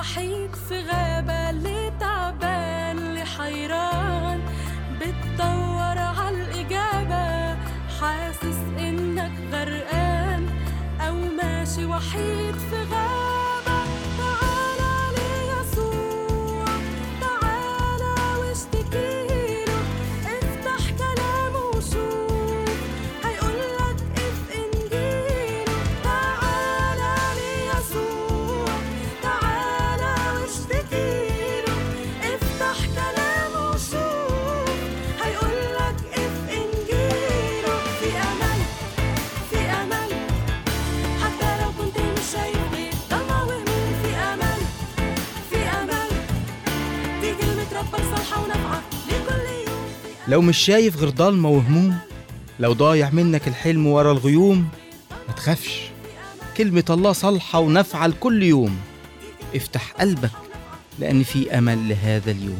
وحيد في غابة اللي تعبان اللي حيران بتدور عالإجابة حاسس إنك غرقان أو ماشي وحيد في غابة تعالى ليسوع تعالى واشتكيله افتح كلامه وشوف هيقولك اف انجيله تعالى ليسوع تعالى واشتكيله افتح كلامه وشوف هيقولك اف انجيله في امل في امل حتى لو كنت مش شايف غير ضلمة وهموم في امل في امل دي كلمة ربك صالحة ونافعة لكل يوم لو مش شايف غير ضلمة وهموم لو ضايع منك الحلم ورا الغيوم ما تخافش كلمة الله صالحة ونافعة لكل يوم افتح قلبك لأن في أمل لهذا اليوم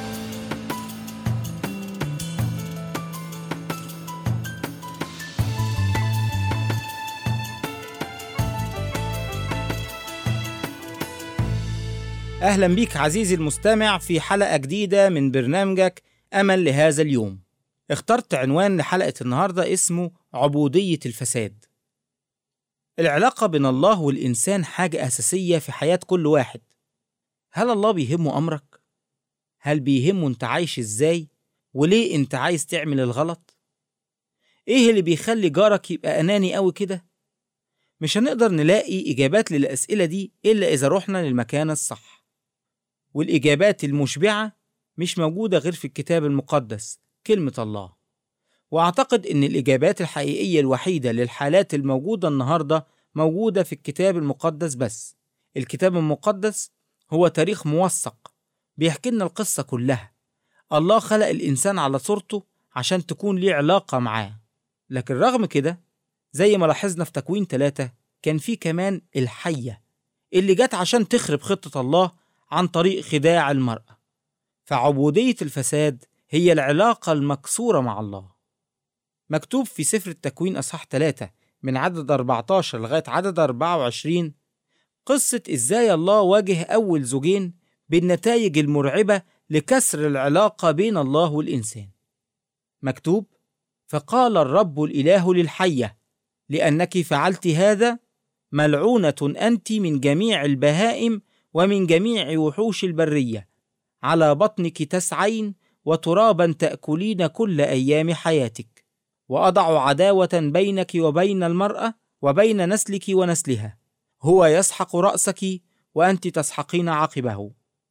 أهلا بيك عزيزي المستمع في حلقة جديدة من برنامجك أمل لهذا اليوم اخترت عنوان لحلقة النهاردة اسمه عبودية الفساد العلاقة بين الله والإنسان حاجة أساسية في حياة كل واحد هل الله بيهمه أمرك؟ هل بيهمه أنت عايش إزاي؟ وليه أنت عايز تعمل الغلط؟ إيه اللي بيخلي جارك يبقى أناني أوي كده؟ مش هنقدر نلاقي إجابات للأسئلة دي إلا إذا رحنا للمكان الصح والإجابات المشبعة مش موجودة غير في الكتاب المقدس كلمة الله وأعتقد إن الإجابات الحقيقية الوحيدة للحالات الموجودة النهاردة موجودة في الكتاب المقدس بس الكتاب المقدس هو تاريخ موثق بيحكي لنا القصة كلها الله خلق الإنسان على صورته عشان تكون ليه علاقة معاه لكن رغم كده زي ما لاحظنا في تكوين ثلاثة كان في كمان الحية اللي جت عشان تخرب خطة الله عن طريق خداع المرأة فعبودية الفساد هي العلاقة المكسورة مع الله مكتوب في سفر التكوين أصحاح 3 من عدد 14 لغاية عدد 24 قصة إزاي الله واجه أول زوجين بالنتائج المرعبة لكسر العلاقة بين الله والإنسان مكتوب فقال الرب الإله للحية لأنك فعلت هذا ملعونة أنت من جميع البهائم ومن جميع وحوش البرية على بطنك تسعين وترابا تأكلين كل أيام حياتك وأضع عداوة بينك وبين المرأة وبين نسلك ونسلها هو يسحق رأسك وأنت تسحقين عقبه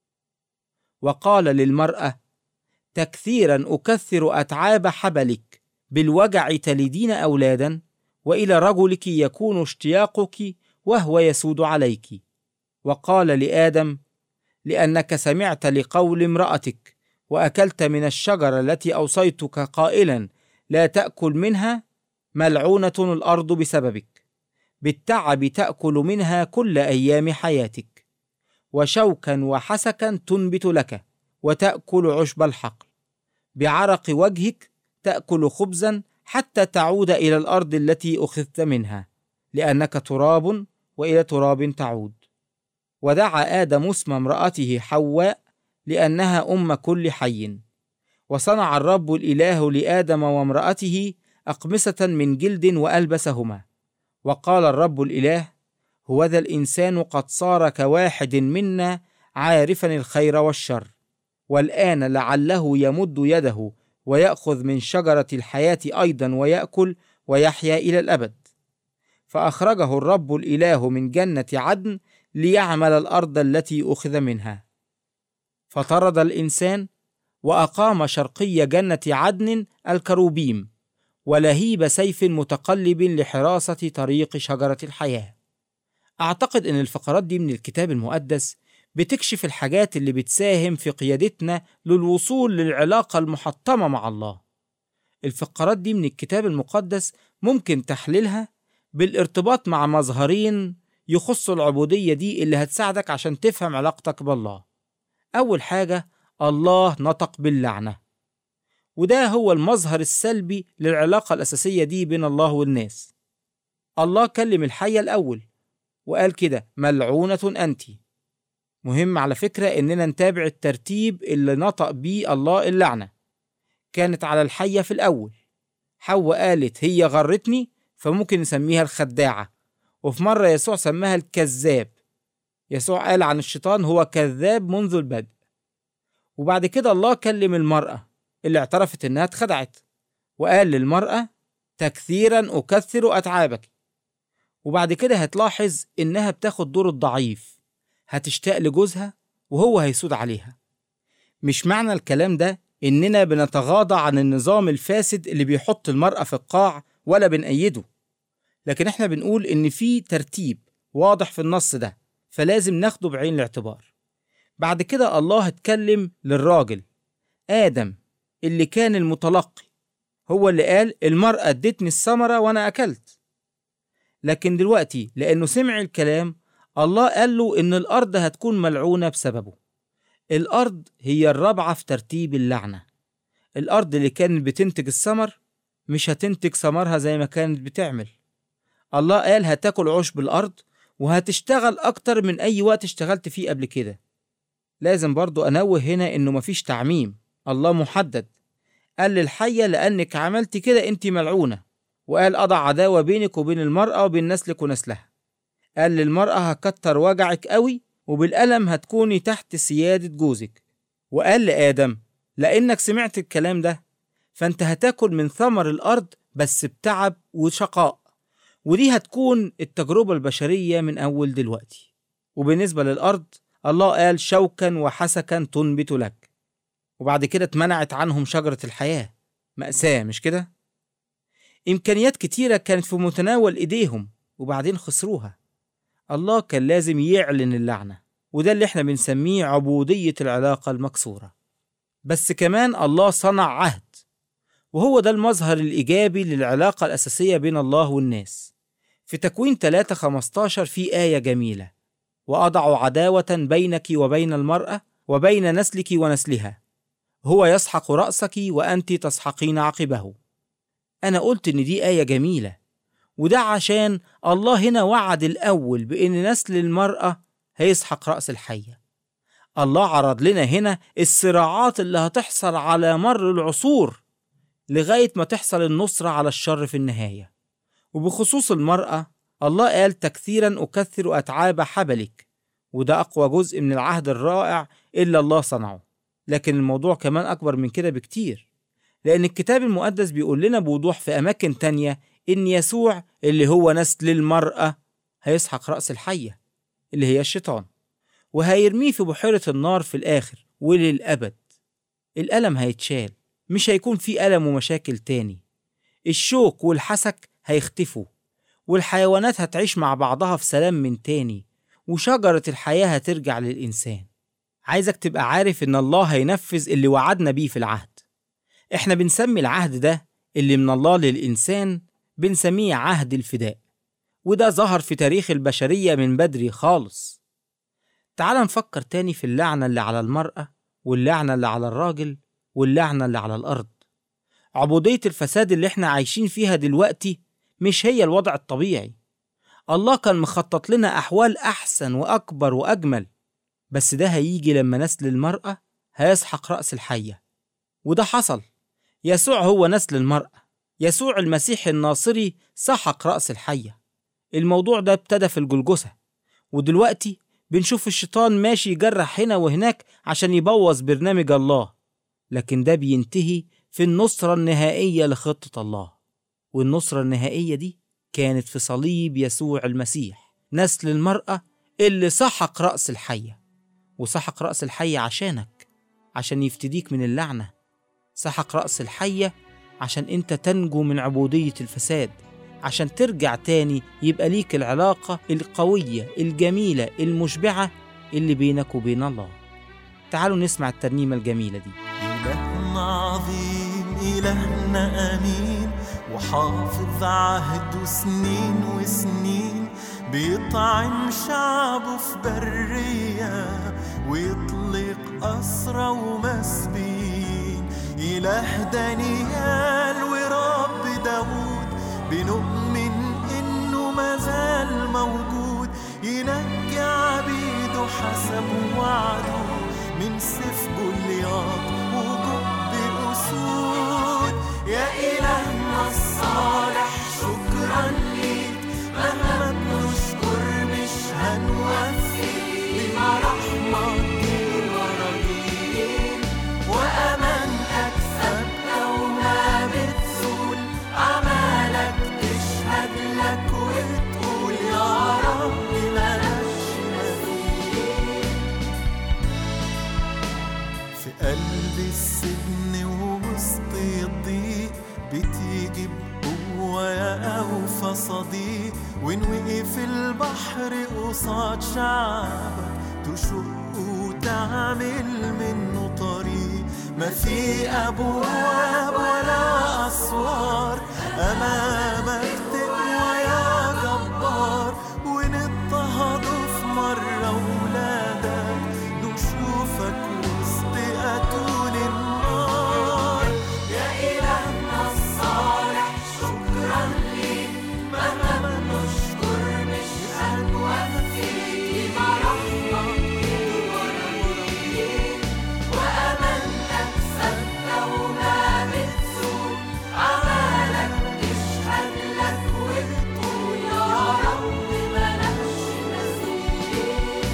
وقال للمرأة تكثيرا أكثر أتعاب حبلك بالوجع تلدين أولادا وإلى رجلك يكون اشتياقك وهو يسود عليك وقال لآدم لأنك سمعت لقول امرأتك وأكلت من الشجرة التي أوصيتك قائلا لا تأكل منها ملعونة الأرض بسببك بالتعب تأكل منها كل أيام حياتك وشوكا وحسكا تنبت لك وتأكل عشب الحقل بعرق وجهك تأكل خبزا حتى تعود إلى الأرض التي أخذت منها لأنك تراب وإلى تراب تعود ودعا آدم اسم امرأته حواء لأنها أم كل حي وصنع الرب الإله لآدم وامرأته أقمصة من جلد وألبسهما وقال الرب الإله هو ذا الإنسان قد صار كواحد منا عارفا الخير والشر والآن لعله يمد يده ويأخذ من شجرة الحياة أيضا ويأكل ويحيا إلى الأبد فأخرجه الرب الإله من جنة عدن ليعمل الأرض التي أخذ منها فطرد الإنسان وأقام شرقي جنة عدن الكروبيم ولهيب سيف متقلب لحراسة طريق شجرة الحياة أعتقد أن الفقرات دي من الكتاب المقدس بتكشف الحاجات اللي بتساهم في قيادتنا للوصول للعلاقة المحطمة مع الله الفقرات دي من الكتاب المقدس ممكن تحليلها بالارتباط مع مظهرين يخصوا العبودية دي اللي هتساعدك عشان تفهم علاقتك بالله أول حاجة الله نطق باللعنة وده هو المظهر السلبي للعلاقة الأساسية دي بين الله والناس الله كلم الحية الأول وقال كده ملعونة أنت مهم على فكرة إننا نتابع الترتيب اللي نطق بيه الله اللعنة كانت على الحية في الأول حواء قالت هي غرتني فممكن نسميها الخداعة وفي مرة يسوع سماها الكذاب يسوع قال عن الشيطان هو كذاب منذ البدء وبعد كده الله كلم المرأة اللي اعترفت إنها اتخدعت وقال للمرأة تكثيرا أكثر أتعابك وبعد كده هتلاحظ إنها بتاخد دور الضعيف هتشتاق لجوزها وهو هيسود عليها مش معنى الكلام ده إننا بنتغاضى عن النظام الفاسد اللي بيحط المرأة في القاع ولا بنأيده لكن احنا بنقول إن في ترتيب واضح في النص ده فلازم ناخده بعين الاعتبار بعد كده الله اتكلم للراجل آدم اللي كان المتلقي هو اللي قال المرأة ادتني الثمرة وأنا أكلت لكن دلوقتي لأنه سمع الكلام الله قال له إن الأرض هتكون ملعونة بسببه الأرض هي الرابعة في ترتيب اللعنة الأرض اللي كانت بتنتج الثمر مش هتنتج ثمرها زي ما كانت بتعمل الله قال هتاكل عشب الأرض وهتشتغل أكتر من أي وقت اشتغلت فيه قبل كده لازم برضو أنوه هنا إنه مفيش تعميم الله محدد قال للحية لأنك عملت كده أنت ملعونة وقال أضع عداوة بينك وبين المرأة وبين نسلك ونسلها قال للمرأة هكتر وجعك قوي وبالألم هتكوني تحت سيادة جوزك وقال لآدم لأنك سمعت الكلام ده فأنت هتاكل من ثمر الأرض بس بتعب وشقاء ودي هتكون التجربة البشرية من أول دلوقتي وبالنسبة للأرض الله قال شوكا وحسكا تنبت لك وبعد كده اتمنعت عنهم شجرة الحياة مأساة مش كده؟ إمكانيات كتيرة كانت في متناول إيديهم وبعدين خسروها الله كان لازم يعلن اللعنة وده اللي احنا بنسميه عبودية العلاقة المكسورة بس كمان الله صنع عهد وهو ده المظهر الإيجابي للعلاقة الأساسية بين الله والناس في تكوين 3 15 في آية جميلة وأضع عداوة بينك وبين المرأة وبين نسلك ونسلها هو يسحق رأسك وأنت تسحقين عقبه أنا قلت إن دي آية جميلة وده عشان الله هنا وعد الأول بإن نسل المرأة هيسحق رأس الحية الله عرض لنا هنا الصراعات اللي هتحصل على مر العصور لغاية ما تحصل النصرة على الشر في النهاية وبخصوص المرأة الله قال تكثيرا أكثر أتعاب حبلك وده أقوى جزء من العهد الرائع إلا الله صنعه لكن الموضوع كمان أكبر من كده بكتير لأن الكتاب المقدس بيقول لنا بوضوح في أماكن تانية إن يسوع اللي هو نسل المرأة هيسحق رأس الحية اللي هي الشيطان وهيرميه في بحيرة النار في الآخر وللأبد الألم هيتشال مش هيكون في ألم ومشاكل تاني الشوك والحسك هيختفوا والحيوانات هتعيش مع بعضها في سلام من تاني وشجرة الحياة هترجع للإنسان عايزك تبقى عارف إن الله هينفذ اللي وعدنا بيه في العهد إحنا بنسمي العهد ده اللي من الله للإنسان بنسميه عهد الفداء وده ظهر في تاريخ البشرية من بدري خالص تعال نفكر تاني في اللعنة اللي على المرأة واللعنة اللي على الراجل واللعنة اللي على الأرض عبودية الفساد اللي احنا عايشين فيها دلوقتي مش هي الوضع الطبيعي الله كان مخطط لنا أحوال أحسن وأكبر وأجمل بس ده هيجي لما نسل المرأة هيسحق رأس الحية وده حصل يسوع هو نسل المرأة يسوع المسيح الناصري سحق رأس الحية الموضوع ده ابتدى في الجلجثة ودلوقتي بنشوف الشيطان ماشي يجرح هنا وهناك عشان يبوظ برنامج الله لكن ده بينتهي في النصرة النهائية لخطة الله والنصرة النهائية دي كانت في صليب يسوع المسيح نسل المرأة اللي سحق رأس الحية وسحق رأس الحية عشانك عشان يفتديك من اللعنة سحق رأس الحية عشان انت تنجو من عبودية الفساد عشان ترجع تاني يبقى ليك العلاقة القوية الجميلة المشبعة اللي بينك وبين الله تعالوا نسمع الترنيمة الجميلة دي إلهنا عظيم إلهنا أمين وحافظ عهده سنين وسنين بيطعم شعبه في برية ويطلق أسرى ومسبين إله دانيال ورب داود بنؤمن إنه مازال موجود ينجي عبيده حسب يكسب وعده من سيف جولياط وجب أسود يا إلهنا الصالح شكرا ليك مهما بنشكر مش هنوفي بمراحمك جيل ورا جيل وأمانتك ثابتة وما بتزول أعمالك تشهد لك وتقول يا رب ملاش مثيل في قلب السجن ووسط الضيق بتيجي بقوة يا أوفى صديق وإن وقف البحر قصاد شعبك تشق وتعمل منه طريق ما في أبواب ولا أسوار أمامك تقوى يا جبار ونضطهدوا في مرة ولادك نشوفك وسط أتون النار يا إلهنا الصالح شكرا ليك مهما نشكر مش هنوفي بمراحمك وأمانتك ثابتة وما بتزول أعمالك تشهد لك وتقول يا رب ملكش مثيل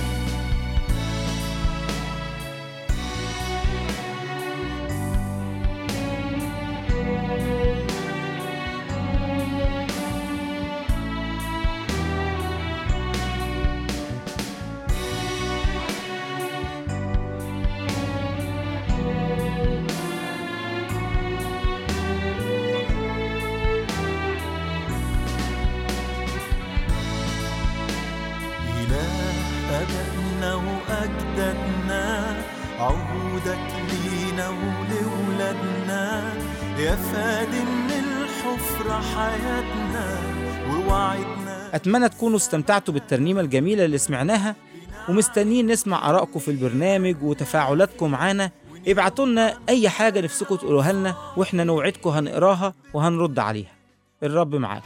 إله أبائنا وأجدادنا عهودك لينا ولولادنا يا فادي من الحفرة حياتنا ووعدنا أتمنى تكونوا استمتعتوا بالترنيمة الجميلة اللي سمعناها ومستنيين نسمع آرائكم في البرنامج وتفاعلاتكم معانا ابعتوا لنا أي حاجة نفسكم تقولوها لنا وإحنا نوعدكم هنقراها وهنرد عليها الرب معاكم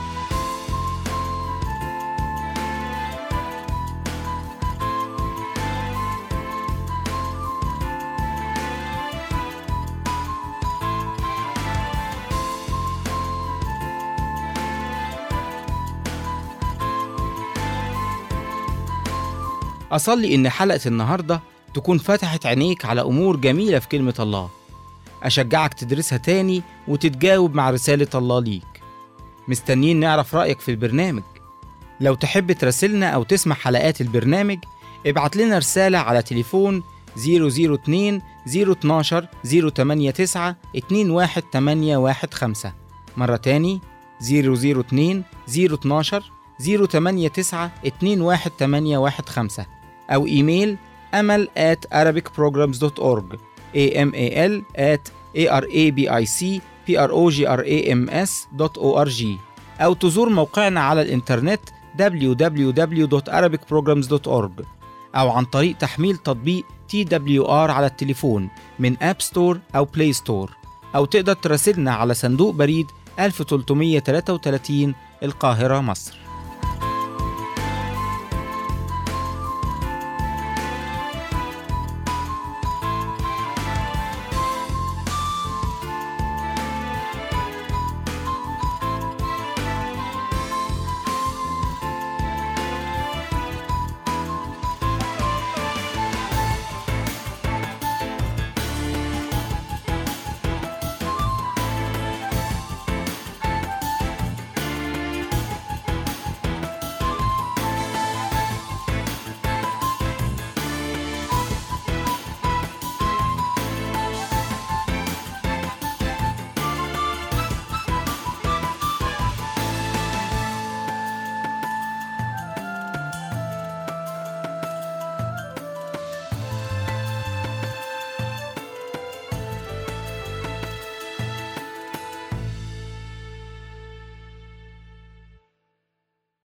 أصلي إن حلقة النهاردة تكون فتحت عينيك على أمور جميلة في كلمة الله أشجعك تدرسها تاني وتتجاوب مع رسالة الله ليك مستنيين نعرف رأيك في البرنامج لو تحب تراسلنا أو تسمع حلقات البرنامج ابعت لنا رسالة على تليفون 002 012 089 21815 مرة تاني 002 012 089 21815 أو إيميل أمل at arabicprograms.org amal at arabicprograms.org أو تزور موقعنا على الإنترنت www.arabicprograms.org أو عن طريق تحميل تطبيق TWR على التليفون من أب ستور أو بلاي ستور أو تقدر تراسلنا على صندوق بريد 1333 القاهرة مصر